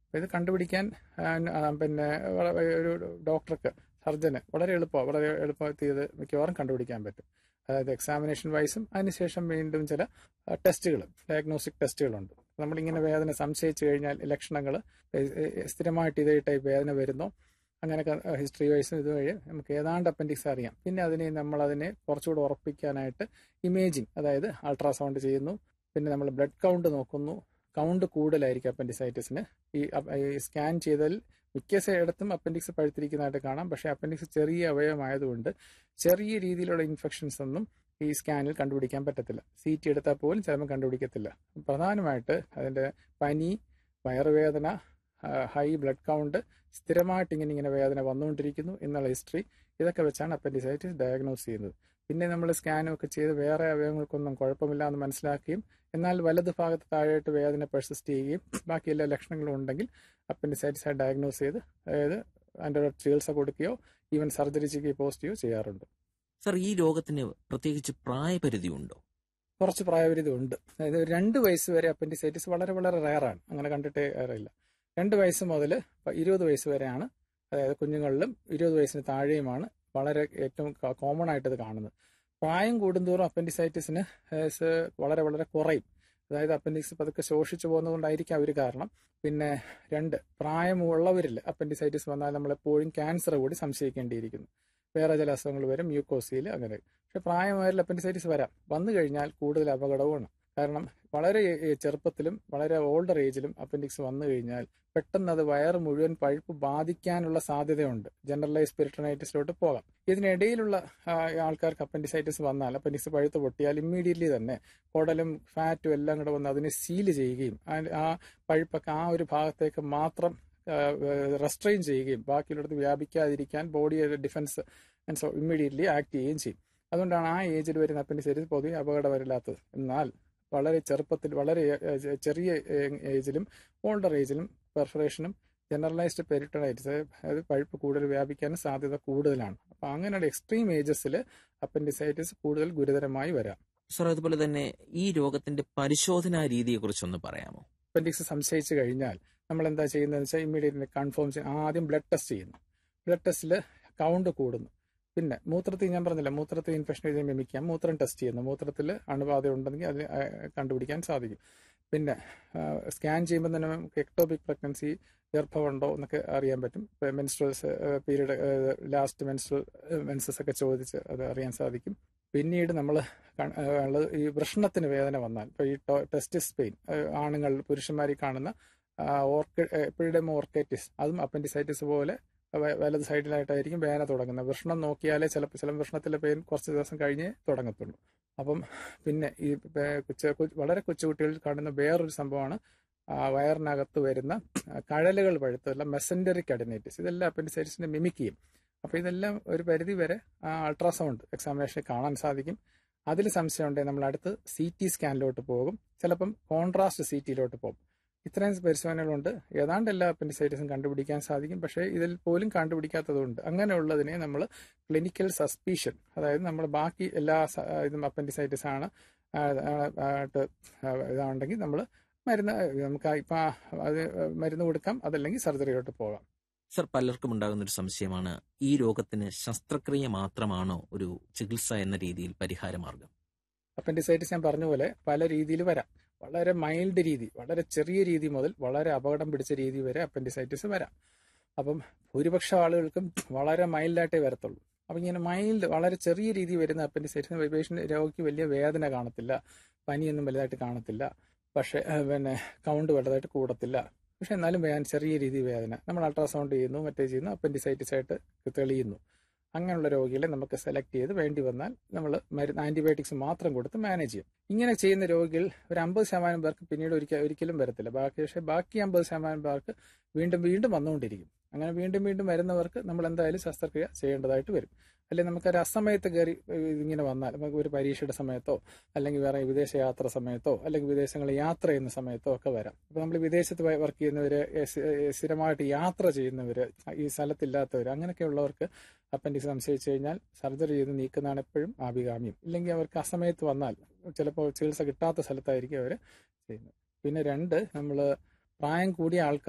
അപ്പോൾ ഇത് കണ്ടുപിടിക്കാൻ ആ, ആ, പിന്നെ വള- ഒരു ഡോക്ടർക്ക് സർജന് വളരെ എളുപ്പമാണ് വളരെ എളുപ്പത്തിൽ ഇത് മിക്കവാറും കണ്ടുപിടിക്കാൻ പറ്റും അതായത് എക്സാമിനേഷൻ വൈസും അതിനുശേഷം വീണ്ടും ചില ടെസ്റ്റുകൾ ഡയഗ്നോസ്റ്റിക് ടെസ്റ്റുകളുണ്ട് നമ്മളിങ്ങനെ വേദന സംശയിച്ചു കഴിഞ്ഞാൽ ലക്ഷണങ്ങൾ സ്ഥിരമായിട്ട് ഇതേ ടൈപ്പ് വേദന വരുന്നോ അങ്ങനെയൊക്കെ ഹിസ്റ്ററി വൈസും ഇതുവഴി നമുക്ക് ഏതാണ്ട് അപ്പൻഡിക്സ് അറിയാം പിന്നെ അതിനെ നമ്മൾ അതിനെ കുറച്ചുകൂടെ ഉറപ്പിക്കാനായിട്ട് ഇമേജിങ് അതായത് അൾട്രാസൗണ്ട് ചെയ്യുന്നു പിന്നെ നമ്മൾ ബ്ലഡ് കൗണ്ട് നോക്കുന്നു കൗണ്ട് കൂടുതലായിരിക്കും അപ്പൻഡിസൈറ്റിസിന് ഈ അപ്- ഈ സ്കാൻ ചെയ്താൽ മിക്ക ഇടത്തും അപ്പൻഡിക്സ് പഴുത്തിരിക്കുന്നതായിട്ട് കാണാം പക്ഷേ അപ്പൻഡിക്സ് ചെറിയ അവയവമായതുകൊണ്ട് ചെറിയ രീതിയിലുള്ള ഇൻഫെക്ഷൻസ് ഒന്നും ഈ സ്കാനിൽ കണ്ടുപിടിക്കാൻ പറ്റത്തില്ല സി ടി എടുത്താൽ പോലും ചിലപ്പോൾ കണ്ടുപിടിക്കത്തില്ല പ്രധാനമായിട്ട് അതിൻ്റെ പനി വയറുവേദന ഹൈ ബ്ലഡ് കൗണ്ട് സ്ഥിരമായിട്ട് ഇങ്ങനെ ഇങ്ങനെ വേദന വന്നുകൊണ്ടിരിക്കുന്നു എന്നുള്ള ഹിസ്റ്ററി ഇതൊക്കെ വെച്ചാണ് അപ്പൻഡിസൈറ്റിസ് ഡയഗ്നോസ് ചെയ്യുന്നത് പിന്നെ നമ്മൾ സ്കാനും ഒക്കെ ചെയ്ത് വേറെ അവയവങ്ങൾക്കൊന്നും കുഴപ്പമില്ല എന്ന് മനസ്സിലാക്കുകയും എന്നാൽ വലത് ഭാഗത്ത് താഴെയായിട്ട് വേദന പെർസിസ്റ്റ് ചെയ്യുകയും ബാക്കി എല്ലാ ലക്ഷണങ്ങളും ഉണ്ടെങ്കിൽ അപ്പൻഡിസൈറ്റിസ് ആയി ഡയഗ്നോസ് ചെയ്ത് അതായത് അതിൻ്റെ ഒരു ചികിത്സ കൊടുക്കുകയോ ഈവൻ സർജറി ചെയ്യുകയോ പോസ്റ്റ് ചെയ്യുകയോ ചെയ്യാറുണ്ട് സർ ഈ രോഗത്തിന് പ്രത്യേകിച്ച് പ്രായപരിധി ഉണ്ടോ കുറച്ച് പ്രായപരിധി ഉണ്ട് അതായത് ഒരു രണ്ട് വയസ്സ് വരെ അപ്പൻഡിസൈറ്റിസ് വളരെ വളരെ റയറാണ് അങ്ങനെ കണ്ടിട്ടേ അറിയില്ല രണ്ട് വയസ്സ് മുതൽ ഇരുപത് വയസ്സ് വരെയാണ് അതായത് കുഞ്ഞുങ്ങളിലും ഇരുപത് വയസ്സിന് താഴെയുമാണ് വളരെ ഏറ്റവും കോമൺ ആയിട്ട് ഇത് കാണുന്നത് പ്രായം കൂടുന്തോറും അപ്പൻഡിസൈറ്റിസിന് ഏസ് വളരെ വളരെ കുറയും അതായത് അപ്പൻഡിക്സ് പതുക്കെ ശോഷിച്ചു പോകുന്നതുകൊണ്ടായിരിക്കാം ഒരു കാരണം പിന്നെ രണ്ട് പ്രായമുള്ളവരിൽ അപ്പൻഡിസൈറ്റിസ് വന്നാൽ നമ്മളെപ്പോഴും ക്യാൻസർ കൂടി സംശയിക്കേണ്ടിയിരിക്കുന്നു വേറെ ചില അസുഖങ്ങൾ വരും മ്യൂക്കോസിയിൽ അങ്ങനെ പക്ഷെ പ്രായമായാലും അപ്പൻഡിസൈറ്റിസ് വരാം വന്നു കഴിഞ്ഞാൽ കൂടുതൽ അപകടവുമാണ് കാരണം വളരെ ഏ- ചെറുപ്പത്തിലും വളരെ ഓൾഡർ ഏജിലും അപ്പൻഡിക്സ് വന്നു കഴിഞ്ഞാൽ പെട്ടെന്ന് അത് വയറ് മുഴുവൻ പഴുപ്പ് ബാധിക്കാനുള്ള സാധ്യതയുണ്ട് ജനറലൈസ് പെരിട്ടണൈറ്റിസിലോട്ട് പോകാം ഇതിനിടയിലുള്ള ആ, ആൾക്കാർക്ക് അപ്പൻഡിസൈറ്റിസ് വന്നാൽ അപ്പൻഡിക്സ് പഴുത്ത് പൊട്ടിയാൽ ഇമ്മീഡിയറ്റ്ലി തന്നെ കുടലും ഫാറ്റും എല്ലാം കൂടെ വന്ന് അതിനെ സീല് ചെയ്യുകയും ആ- ആ പഴുപ്പൊക്കെ ആ ഒരു ഭാഗത്തേക്ക് മാത്രം റെസ്ട്രെയിൻ ചെയ്യുകയും ബാക്കിയുള്ളിടത്ത് വ്യാപിക്കാതിരിക്കാൻ ബോഡിയുടെ ഡിഫൻസ് സോ ഇമ്മീഡിയറ്റ്ലി ആക്ട് ചെയ്യുകയും ചെയ്യും അതുകൊണ്ടാണ് ആ ഏജിൽ വരുന്ന അപ്പൻഡിസൈറ്റിസ് പൊതുവെ അപകടമില്ലാത്തത് എന്നാൽ വളരെ ചെറുപ്പത്തിൽ വളരെ ഏ- ചെറിയ ഏജിലും ഓൾഡർ ഏജിലും പെർഫറേഷനും ജനറലൈസ്ഡ് പെരിട്ടണൈറ്റിസ് അതായത് പഴുപ്പ് കൂടുതൽ വ്യാപിക്കാൻ സാധ്യത കൂടുതലാണ് അപ്പം അങ്ങനെയുള്ള എക്സ്ട്രീം ഏജസിൽ അപ്പൻഡിസൈറ്റിസ് കൂടുതൽ ഗുരുതരമായി വരാം സർ അതുപോലെ തന്നെ ഈ രോഗത്തിന്റെ പരിശോധനാ രീതിയെക്കുറിച്ചൊന്ന് പറയാമോ അപ്പൻഡിക്സ് സംശയിച്ചു കഴിഞ്ഞാൽ നമ്മൾ എന്താ ചെയ്യുന്നതെന്ന് വെച്ചാൽ ഇമ്മീഡിയറ്റ്ലി കൺഫേം ചെയ്യും ആദ്യം ബ്ലഡ് ടെസ്റ്റ് ചെയ്യുന്നു ബ്ലഡ് ടെസ്റ്റിൽ കൗണ്ട് കൂടുന്നു പിന്നെ മൂത്രത്തിൽ ഞാൻ പറഞ്ഞില്ല മൂത്രത്തിൽ ഇൻഫെക്ഷൻ എഴുതി മിമിക്കാം മൂത്രം ടെസ്റ്റ് ചെയ്യുന്നു മൂത്രത്തിൽ അണുബാധ ഉണ്ടെങ്കിൽ അത് ആ, കണ്ടുപിടിക്കാൻ സാധിക്കും പിന്നെ സ്കാൻ ചെയ്യുമ്പോൾ തന്നെ നമുക്ക് എക്ടോപിക് പ്രഗ്നൻസി ഗർഭമുണ്ടോ എന്നൊക്കെ അറിയാൻ പറ്റും menstruals period last menstrual menses ഒക്കെ ചോദിച്ച് അത് അറിയാൻ സാധിക്കും പിന്നീട് നമ്മൾ ഉള്ളത് ഈ വൃഷണത്തിന് വേദന വന്നാൽ ഇപ്പോൾ ഈ ടെസ്റ്റിസ് പെയിൻ ആണുങ്ങൾ പുരുഷന്മാരിൽ കാണുന്ന ഓർക്ക എപ്പിഡമ ഓർക്കൈറ്റിസ് അതും അപ്പൻഡിസൈറ്റിസ് പോലെ വ- വലത് സൈഡിലായിട്ടായിരിക്കും വേദന തുടങ്ങുന്നത് വൃഷണം നോക്കിയാലേ ചിലപ്പോൾ ചില വൃഷണത്തിലെ പെയിൻ കുറച്ച് ദിവസം കഴിഞ്ഞേ തുടങ്ങത്തുള്ളൂ അപ്പം പിന്നെ ഈ പേ- കൊച്ചു- കൊച്ചു- വളരെ കൊച്ചുകുട്ടികളിൽ കാണുന്ന വേറൊരു സംഭവമാണ് ആ വയറിനകത്ത് വരുന്ന കഴലുകൾ പഴുത്തുള്ള മെസൻഡറിക് അഡിനൈറ്റിസ് ഇതെല്ലാം അപ്പൻഡിസൈറ്റിസിനെ മിമിക് ചെയ്യും അപ്പോൾ ഇതെല്ലാം ഒരു പരിധി വരെ അൾട്രാസൗണ്ട് എക്സാമിനേഷനിൽ കാണാൻ സാധിക്കും അതിൽ സംശയം ഉണ്ടെങ്കിൽ നമ്മൾ അടുത്ത് സി ടി സ്കാനിലോട്ട് പോകും ചിലപ്പം കോൺട്രാസ്റ്റ് സി ടിയിലോട്ട് പോകും ഇത്രയും പരിശോധനകളുണ്ട് ഏതാണ്ട് എല്ലാ അപ്പൻഡിസൈറ്റിസും കണ്ടുപിടിക്കാൻ സാധിക്കും പക്ഷേ ഇതിൽ പോലും കണ്ടുപിടിക്കാത്തതുണ്ട് അങ്ങനെയുള്ളതിനെ നമ്മൾ ക്ലിനിക്കൽ സസ്പീഷൻ അതായത് നമ്മൾ ബാക്കി എല്ലാ സ- ഇതും അപ്പൻഡിസൈറ്റിസ് ആണ് ആ, ആ, ആയിട്ട് ഇതാണെങ്കിൽ നമ്മൾ മരുന്ന് നമുക്ക് ഇപ്പം അത് മരുന്ന് കൊടുക്കാം അതല്ലെങ്കിൽ സർജറിയിലോട്ട് പോകാം സർ പലർക്കും ഉണ്ടാകുന്ന ഒരു സംശയമാണ് ഈ രോഗത്തിന് ശസ്ത്രക്രിയ മാത്രമാണോ ഒരു ചികിത്സ എന്ന രീതിയിൽ പരിഹാരമാർഗം അപ്പൻഡിസൈറ്റിസ് ഞാൻ പറഞ്ഞ പോലെ പല രീതിയിൽ വരാം വളരെ മൈൽഡ് രീതി വളരെ ചെറിയ രീതി മുതൽ വളരെ അപകടം പിടിച്ച രീതി വരെ അപ്പൻഡിസൈറ്റിസ് വരാം അപ്പം ഭൂരിപക്ഷം ആളുകൾക്കും വളരെ മൈൽഡായിട്ടേ വരത്തുള്ളൂ അപ്പം ഇങ്ങനെ മൈൽഡ് വളരെ ചെറിയ രീതി വരുന്ന അപ്പൻഡിസൈറ്റിന് പേഷ്യൻ്റ് രോഗിക്ക് വലിയ വേദന കാണത്തില്ല പനിയൊന്നും വലുതായിട്ട് കാണത്തില്ല പക്ഷേ ഏഹ്, പിന്നെ കൗണ്ട് വലുതായിട്ട് കൂടത്തില്ല പക്ഷെ എന്നാലും വേദന ചെറിയ രീതി വേദന നമ്മൾ അൾട്രാസൗണ്ട് ചെയ്യുന്നു മറ്റേ ചെയ്യുന്നു അപ്പൻഡിസൈറ്റിസ് ആയിട്ട് തെളിയുന്നു അങ്ങനെയുള്ള രോഗികളെ നമുക്ക് സെലക്ട് ചെയ്ത് വേണ്ടി വന്നാൽ നമ്മൾ മരുന്ന് ആന്റിബയോട്ടിക്സ് മാത്രം കൊടുത്ത് മാനേജ് ചെയ്യും ഇങ്ങനെ ചെയ്യുന്ന രോഗികൾ ഒരു അമ്പത് ശതമാനം പേർക്ക് പിന്നീട് ഒരിക്കൽ ഒരിക്കലും വരത്തില്ല ബാക്കി പക്ഷേ ബാക്കി അമ്പത് ശതമാനം പേർക്ക് വീണ്ടും വീണ്ടും വന്നുകൊണ്ടിരിക്കും അങ്ങനെ വീണ്ടും വീണ്ടും വരുന്നവർക്ക് നമ്മൾ എന്തായാലും ശസ്ത്രക്രിയ ചെയ്യേണ്ടതായിട്ട് വരും അല്ലെങ്കിൽ നമുക്കൊരു അസമയത്ത് കയറി ഇങ്ങനെ വന്നാൽ നമുക്ക് ഒരു പരീക്ഷയുടെ സമയത്തോ അല്ലെങ്കിൽ വേറെ വിദേശ യാത്ര സമയത്തോ അല്ലെങ്കിൽ വിദേശങ്ങളിൽ യാത്ര ചെയ്യുന്ന സമയത്തോ ഒക്കെ വരാം അപ്പോൾ നമ്മൾ വിദേശത്ത് വർക്ക് ചെയ്യുന്നവര് ഏ, സ്ഥി- ഏ, സ്ഥിരമായിട്ട് യാത്ര ചെയ്യുന്നവര് ഈ സ്ഥലത്തില്ലാത്തവർ അങ്ങനെയൊക്കെയുള്ളവർക്ക് അപ്പൻഡിക്സ് സംശയിച്ചു കഴിഞ്ഞാൽ സർജറി ചെയ്ത് നീക്കുന്നതാണ് എപ്പോഴും ആഭികാമ്യം ഇല്ലെങ്കിൽ അവർക്ക് അസമയത്ത് വന്നാൽ ചിലപ്പോൾ ചികിത്സ കിട്ടാത്ത സ്ഥലത്തായിരിക്കും അവർ ചെയ്യുന്നത് പിന്നെ രണ്ട് നമ്മൾ പ്രായം കൂടിയ ആൾക്കാർ